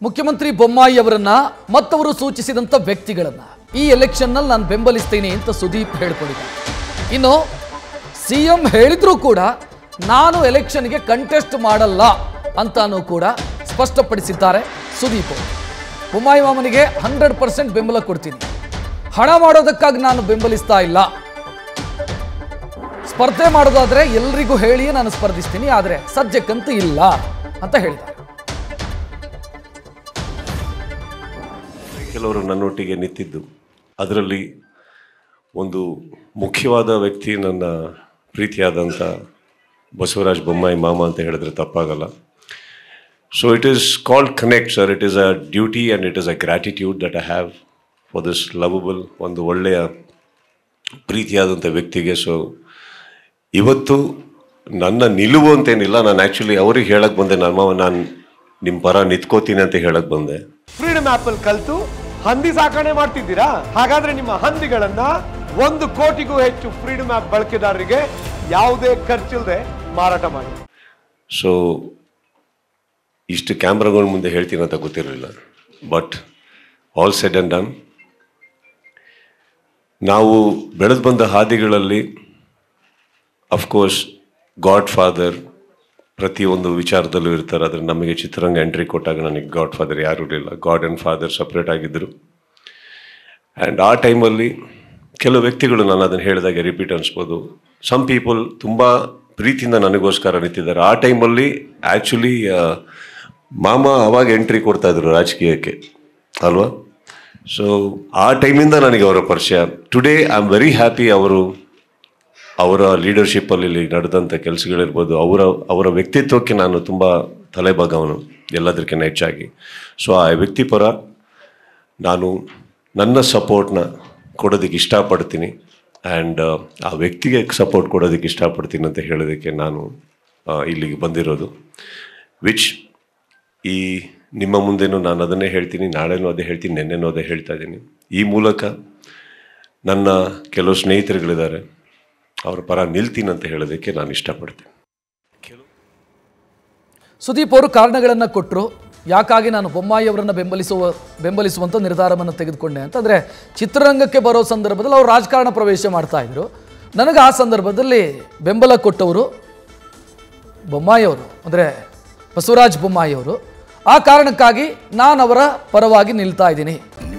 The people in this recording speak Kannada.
ಮುಖ್ಯಮಂತ್ರಿ ಬೊಮ್ಮಾಯಿ ಅವರನ್ನ ಮತ್ತವರು ಸೂಚಿಸಿದಂಥ ವ್ಯಕ್ತಿಗಳನ್ನ ಈ ಎಲೆಕ್ಷನ್ನಲ್ಲಿ ನಾನು ಬೆಂಬಲಿಸ್ತೀನಿ ಅಂತ ಸುದೀಪ್ ಹೇಳ್ಕೊಂಡಿದ್ದಾರೆ ಇನ್ನು ಸಿ ಎಂ ಹೇಳಿದ್ರೂ ಕೂಡ ನಾನು ಎಲೆಕ್ಷನ್ಗೆ ಕಂಟೆಸ್ಟ್ ಮಾಡಲ್ಲ ಅಂತಾನೂ ಕೂಡ ಸ್ಪಷ್ಟಪಡಿಸಿದ್ದಾರೆ ಸುದೀಪ್ ಅವರು ಬೊಮ್ಮಾಯಿ ಮಾಮನಿಗೆ ಹಂಡ್ರೆಡ್ ಪರ್ಸೆಂಟ್ ಬೆಂಬಲ ಕೊಡ್ತೀನಿ ಹಣ ಮಾಡೋದಕ್ಕಾಗಿ ನಾನು ಬೆಂಬಲಿಸ್ತಾ ಇಲ್ಲ ಸ್ಪರ್ಧೆ ಮಾಡೋದಾದ್ರೆ ಎಲ್ರಿಗೂ ಹೇಳಿಯೇ ನಾನು ಸ್ಪರ್ಧಿಸ್ತೀನಿ ಆದರೆ ಸದ್ಯಕ್ಕಂತೂ ಇಲ್ಲ ಅಂತ ಹೇಳಿದ್ದಾರೆ ಕೆಲವರು ನನ್ನೊಟ್ಟಿಗೆ ನಿಂತಿದ್ದು ಅದರಲ್ಲಿ ಒಂದು ಮುಖ್ಯವಾದ ವ್ಯಕ್ತಿ ನನ್ನ ಪ್ರೀತಿಯಾದಂಥ ಬಸವರಾಜ ಬೊಮ್ಮಾಯಿ ಮಾಮ ಅಂತ ಹೇಳಿದ್ರೆ ತಪ್ಪಾಗಲ್ಲ so it is called connect sir it is a duty and it is a gratitude that I have for this lovable ಒಂದು ಒಳ್ಳೆಯ ಪ್ರೀತಿಯಾದಂಥ ವ್ಯಕ್ತಿಗೆ ಸೊ ಇವತ್ತು ನನ್ನ ನಿಲುವು ಅಂತೇನಿಲ್ಲ ನಾನು ಆ್ಯಕ್ಚುಲಿ ಅವ್ರಿಗೆ ಹೇಳಕ್ಕೆ ಬಂದೆ ನನ್ನ ಮಾವ ನಾನು ನಿಮ್ಮ ಪರ ನಿಂತ್ಕೋತೀನಿ ಅಂತ ಹೇಳಕ್ಕೆ ಬಂದೆ ಫ್ರೀಡಮ್ ಆಪ್ ಅಲ್ಲಿ ಕಲ್ತು ಹಂದಿ ಸಾಕಣೆ ಮಾಡ್ತಿದ್ದೀರಾ ಹಾಗಾದ್ರೆ ನಿಮ್ಮ ಹಂದಿಗಳನ್ನ ಒಂದು ಕೋಟಿಗೂ ಹೆಚ್ಚು ಫ್ರೀಡಮ್ ಆಪ್ ಬಳಕೆದಾರರಿಗೆ ಯಾವುದೇ ಖರ್ಚಿಲ್ಲದೆ ಮಾರಾಟ ಮಾಡಿ ಸೊ ಇಷ್ಟು ಕ್ಯಾಮ್ರಾಗಳ ಮುಂದೆ ಹೇಳ್ತೀನಿ ಅಂತ ಗೊತ್ತಿರಲಿಲ್ಲ but all said and done ನಾವು ಬೆಳೆದು ಬಂದ ಹಾದಿಗಳಲ್ಲಿ ಅಫ್ಕೋರ್ಸ್ ಗಾಡ್ ಫಾದರ್ ಪ್ರತಿಯೊಂದು ವಿಚಾರದಲ್ಲೂ ಇರ್ತಾರೆ ಆದರೆ ನಮಗೆ ಚಿತ್ರರಂಗ ಎಂಟ್ರಿ ಕೊಟ್ಟಾಗ ನನಗೆ ಗಾಡ್ ಫಾದರ್ ಯಾರೂ ಇರಲಿಲ್ಲ ಗಾಡ್ ಆ್ಯಂಡ್ ಫಾದರ್ ಸಪ್ರೇಟ್ ಆಗಿದ್ದರು ಆ್ಯಂಡ್ ಆ ಟೈಮಲ್ಲಿ ಕೆಲವು ವ್ಯಕ್ತಿಗಳು ನಾನು ಅದನ್ನು ಹೇಳಿದಾಗೆ ರಿಪೀಟ್ ಅನಿಸ್ಬೋದು ಸಮ್ ಪೀಪಲ್ ತುಂಬ ಪ್ರೀತಿಯಿಂದ ನನಗೋಸ್ಕರ ನಿಂತಿದ್ದಾರೆ ಆ ಟೈಮಲ್ಲಿ ಆ್ಯಕ್ಚುಲಿ ಮಾಮ ಅವಾಗ ಎಂಟ್ರಿ ಕೊಡ್ತಾ ಇದ್ರು ರಾಜಕೀಯಕ್ಕೆ ಅಲ್ವಾ ಸೊ ಆ ಟೈಮಿಂದ ನನಗೆ ಅವರ ಪರಿಚಯ today I am very happy ಅವರು ಅವರ ಲೀಡರ್ಶಿಪ್ಪಲ್ಲಿ ಇಲ್ಲಿ ನಡೆದಂಥ ಕೆಲಸಗಳಿರ್ಬೋದು ಅವರ ಅವರ ವ್ಯಕ್ತಿತ್ವಕ್ಕೆ ನಾನು ತುಂಬ ತಲೆಬಾಗವನು ಎಲ್ಲದಕ್ಕಿಂತ ಹೆಚ್ಚಾಗಿ ಸೊ ಆ ವ್ಯಕ್ತಿ ಪರ ನಾನು ನನ್ನ ಸಪೋರ್ಟ್ನ ಕೊಡೋದಕ್ಕೆ ಇಷ್ಟಪಡ್ತೀನಿ ಆ್ಯಂಡ್ ಆ ವ್ಯಕ್ತಿಗೆ ಸಪೋರ್ಟ್ ಕೊಡೋದಕ್ಕೆ ಇಷ್ಟಪಡ್ತೀನಿ ಅಂತ ಹೇಳೋದಕ್ಕೆ ನಾನು ಆ, ಇಲ್ಲಿಗೆ ಬಂದಿರೋದು ವಿಚ್ ಈ ನಿಮ್ಮ ಮುಂದೆನೂ ನಾನು ಅದನ್ನೇ ಹೇಳ್ತೀನಿ ನಾಳೆನೂ ಅದೇ ಹೇಳ್ತೀನಿ ನೆನ್ನೆನೂ ಅದೇ ಹೇಳ್ತಾ ಇದ್ದೀನಿ ಈ ಮೂಲಕ ನನ್ನ ಕೆಲವು ಸ್ನೇಹಿತರುಗಳಿದ್ದಾರೆ ಅವ್ರ ಪರ ನಿಲ್ತೀನಿ ಅಂತ ಹೇಳೋದಕ್ಕೆ ನಾನು ಇಷ್ಟಪಡ್ತೀನಿ ಸುದೀಪ್ ಅವರು ಕಾರಣಗಳನ್ನು ಕೊಟ್ಟರು ಯಾಕಾಗಿ ನಾನು ಬೊಮ್ಮಾಯಿ ಅವರನ್ನ ಬೆಂಬಲಿಸುವ ಬೆಂಬಲಿಸುವಂಥ ನಿರ್ಧಾರವನ್ನು ತೆಗೆದುಕೊಂಡೆ ಅಂತಂದರೆ ಚಿತ್ರರಂಗಕ್ಕೆ ಬರೋ ಸಂದರ್ಭದಲ್ಲಿ ಅವರು ರಾಜಕಾರಣ ಪ್ರವೇಶ ಮಾಡ್ತಾ ಇದ್ರು ನನಗೆ ಆ ಸಂದರ್ಭದಲ್ಲಿ ಬೆಂಬಲ ಕೊಟ್ಟವರು ಬೊಮ್ಮಾಯಿ ಅವರು ಅಂದರೆ ಬಸವರಾಜ ಬೊಮ್ಮಾಯಿ ಅವರು ಆ ಕಾರಣಕ್ಕಾಗಿ ನಾನು ಅವರ ಪರವಾಗಿ ನಿಲ್ತಾ ಇದ್ದೀನಿ